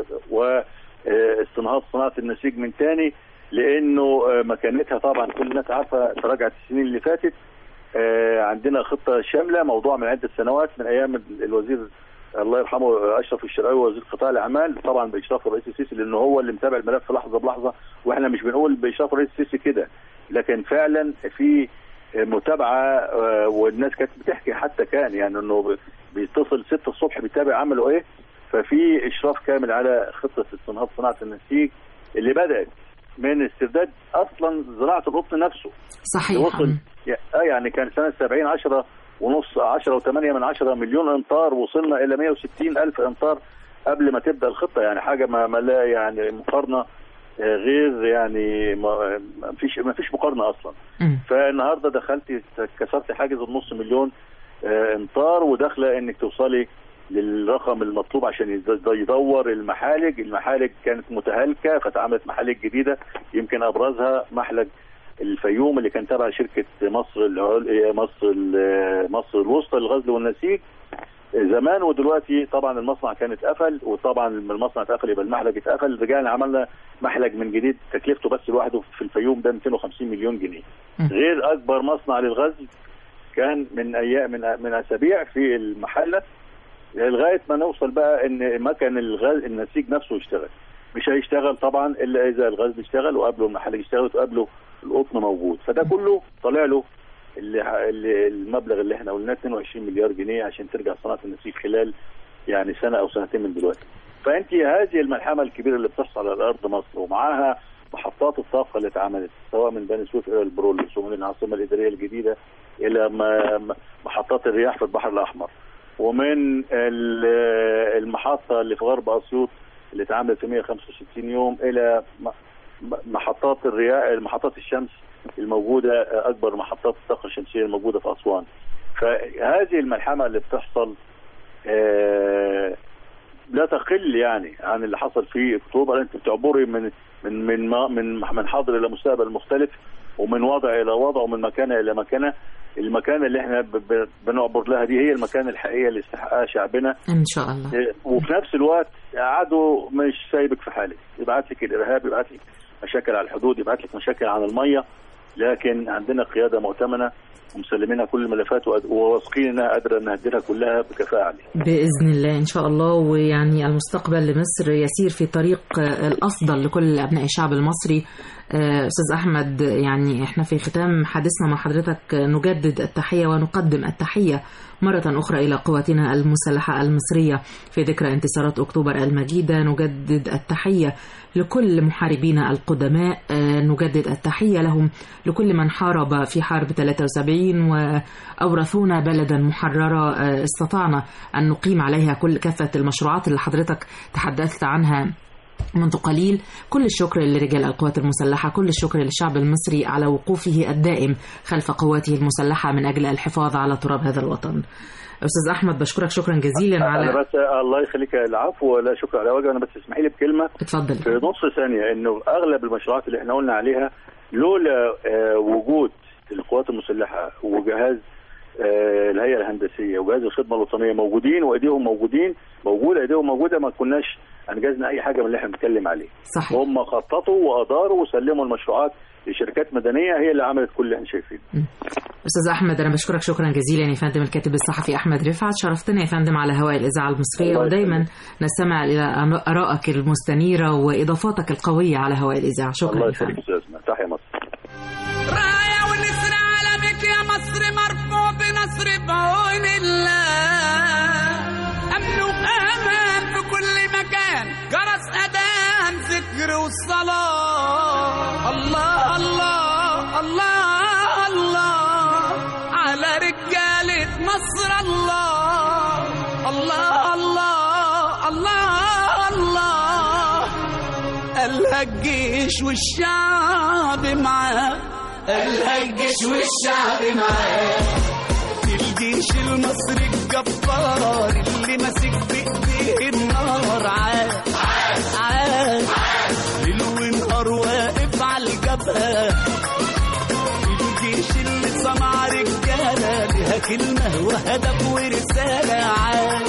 واستنهاض صناعه النسيج من تاني لانه آه، مكانتها طبعا كل الناس عارفه تراجعت السنين اللي فاتت آه، عندنا خطه شامله موضوع من عده سنوات من ايام الوزير الله يرحمه اشرف الشرقاوي وزير قطاع الاعمال طبعا باشراف الرئيس السيسي لانه هو اللي متابع الملف لحظه بلحظه واحنا مش بنقول باشراف الرئيس السيسي كده لكن فعلا في متابعه آه، والناس كانت بتحكي حتى كان يعني انه بيتصل 6 الصبح بيتابع عملوا ايه ففي اشراف كامل على خطه استنهاض صناعه النسيج اللي بدات من استرداد اصلا زراعه القطن نفسه صحيح وصل مم. اه يعني كان سنه 70 10 ونص 10 و8 من 10 مليون امتار وصلنا الى 160 الف امتار قبل ما تبدا الخطه يعني حاجه ما, ما لا يعني مقارنه آه، غير يعني ما ما فيش ما فيش مقارنه اصلا مم. فالنهارده دخلتي كسرت حاجز النص مليون آه، امتار وداخله انك توصلي للرقم المطلوب عشان يد- يدور المحالج المحالج كانت متهالكه فاتعملت محالج جديده يمكن ابرزها محلج الفيوم اللي كان تبع شركه مصر العل... مصر ال- مصر الوسطى للغزل والنسيج زمان ودلوقتي طبعا المصنع كان اتقفل وطبعا لما المصنع اتقفل يبقى المحلج اتقفل رجعنا عملنا محلج من جديد تكلفته بس لوحده في الفيوم ده 250 مليون جنيه مم. غير اكبر مصنع للغزل كان من ايام من من اسابيع في المحله لغايه ما نوصل بقى ان مكن الغاز النسيج نفسه يشتغل مش هيشتغل طبعا الا اذا الغاز بيشتغل وقبله المحل يشتغل وقبله القطن موجود فده كله طالع له اللي اللي المبلغ اللي احنا قلناه 22 مليار جنيه عشان ترجع صناعه النسيج خلال يعني سنه او سنتين من دلوقتي فانت هذه الملحمه الكبيره اللي بتحصل على ارض مصر ومعاها محطات الطاقه اللي اتعملت سواء من بني سويف الى البرولوس ومن العاصمه الاداريه الجديده الى م- م- محطات الرياح في البحر الاحمر ومن ال- المحطه اللي في غرب اسيوط اللي اتعملت في 165 يوم الى م- م- محطات الرياح محطات الشمس الموجوده اكبر محطات الطاقه الشمسيه الموجوده في اسوان فهذه الملحمه اللي بتحصل آه، لا تقل يعني عن اللي حصل في اكتوبر انت بتعبري من من من ما- من من حاضر الى مستقبل مختلف ومن وضع الى وضع ومن مكانه الى مكانه المكانه اللي احنا ب- ب- بنعبر لها دي هي المكانه الحقيقيه اللي استحقها شعبنا ان شاء الله إيه، وفي نفس الوقت عدو مش سايبك في حالك يبعت لك الارهاب يبعت لك مشاكل على الحدود يبعت لك مشاكل عن الميه لكن عندنا قياده مؤتمنه ومسلمينها كل الملفات وأد- وواثقين انها قادره انها تديرها كلها بكفاءه عليها بإذن الله إن شاء الله ويعني المستقبل لمصر يسير في طريق آه، الأفضل لكل أبناء الشعب المصري آه، أستاذ أحمد يعني إحنا في ختام حديثنا مع حضرتك آه، نجدد التحية ونقدم التحية مرة أخرى إلى قواتنا المسلحة المصرية في ذكرى انتصارات أكتوبر المجيدة نجدد التحية لكل محاربينا القدماء آه، نجدد التحية لهم لكل من حارب في حرب 73 وأورثونا بلدا محررة آه، استطعنا أن نقيم عليها كل كافة المشروعات اللي حضرتك تحدثت عنها منذ قليل كل الشكر لرجال القوات المسلحة كل الشكر للشعب المصري على وقوفه الدائم خلف قواته المسلحة من أجل الحفاظ على تراب هذا الوطن أستاذ أحمد بشكرك شكرا جزيلا انا على بس الله يخليك العفو ولا شكر على وجه انا بس اسمحي لي بكلمه اتفضل في نص ثانيه انه اغلب المشروعات اللي احنا قلنا عليها لولا آه، وجود القوات المسلحه وجهاز آه، الهيئه الهندسيه وجهاز الخدمه الوطنيه موجودين وايديهم موجودين موجوده ايديهم موجوده ما كناش انجزنا اي حاجه من اللي احنا بنتكلم عليه صح هم خططوا واداروا وسلموا المشروعات لشركات مدنيه هي اللي عملت كل اللي احنا شايفينه أستاذ أحمد أنا بشكرك شكرا جزيلا يا فندم الكاتب الصحفي أحمد رفعت شرفتنا يا فندم على هواء الإذاعة المصرية الله ودايما يخليك. نستمع إلى آرائك المستنيرة وإضافاتك القوية على هواء الإذاعة شكرا الله يا يخليك فندم استاذ اسماء تحيا مصر راية ونسر علمك يا مصر مرفوع بنصر بعون الله أمن وأمان في كل مكان جرس أذان ذكر والصلاة الله الله الله الله على رجالة مصر الله الله الله الله الله قالها الجيش والشعب معاه قالها الجيش والشعب معاه الجيش المصري الجبار اللي ماسك بايديه النار عاد عاد ليل ونهار واقف على الجبهه الجيش اللي صنع رجاله لها كلمه وهدف ورساله عاد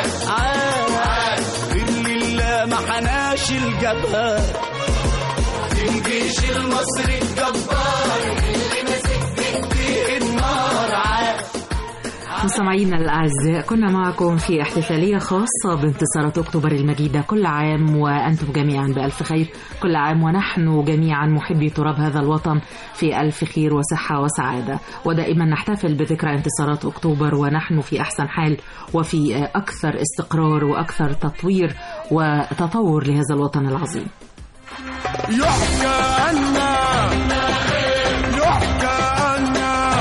عاد اللي لا ما حناش الجبهه الجيش المصري الجبار اللي ماسك بايديه النار عاد مستمعينا الأعزاء كنا معكم في احتفالية خاصة بانتصارات أكتوبر المجيدة كل عام وأنتم جميعا بألف خير كل عام ونحن جميعا محبي تراب هذا الوطن في ألف خير وصحة وسعادة ودائما نحتفل بذكرى انتصارات أكتوبر ونحن في أحسن حال وفي أكثر استقرار وأكثر تطوير وتطور لهذا الوطن العظيم يحكى عنا يحكى عنا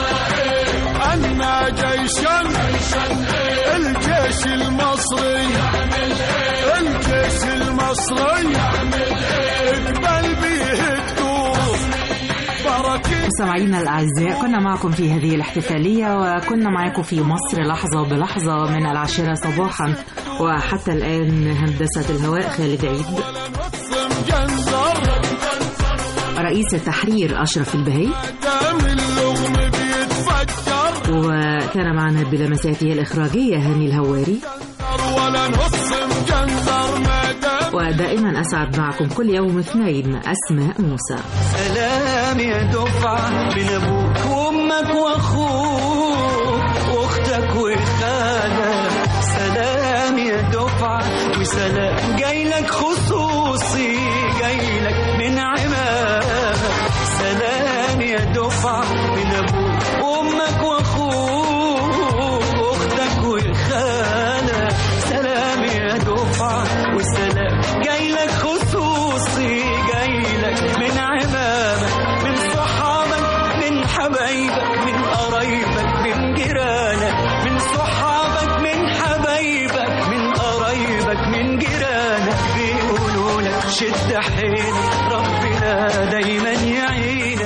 أن جيشا الجيش المصري الجيش المصري اقبل به الدور بركة مستمعينا الأعزاء كنا معكم في هذه الاحتفالية وكنا معكم في مصر لحظة بلحظة من العاشرة صباحا وحتى الآن هندسة الهواء خالد عيد نصم جنزر رئيس التحرير أشرف البهي دام اللغم بيتفجر وكان معنا بلمساته الإخراجية هاني الهواري ولا نصم جنزر ما دام ودائما أسعد معكم كل يوم اثنين أسماء موسى سلام يا دفعة من أبوك وأمك وأخوك دفعة وسلام جاي لك خصوصي جاي لك من عمامك سلام يا دفعة من أبوك وأمك وأخوك وأختك وخالك سلام يا دفعة وسلام جاي لك خصوصي جاي لك من عمامك من صحابك من حبايبك من قرايبك من جيرانك من صحابك من حبايبك من قرايبك من جيرانك بيقولوا لك شد حيلك ربنا دايما يعينك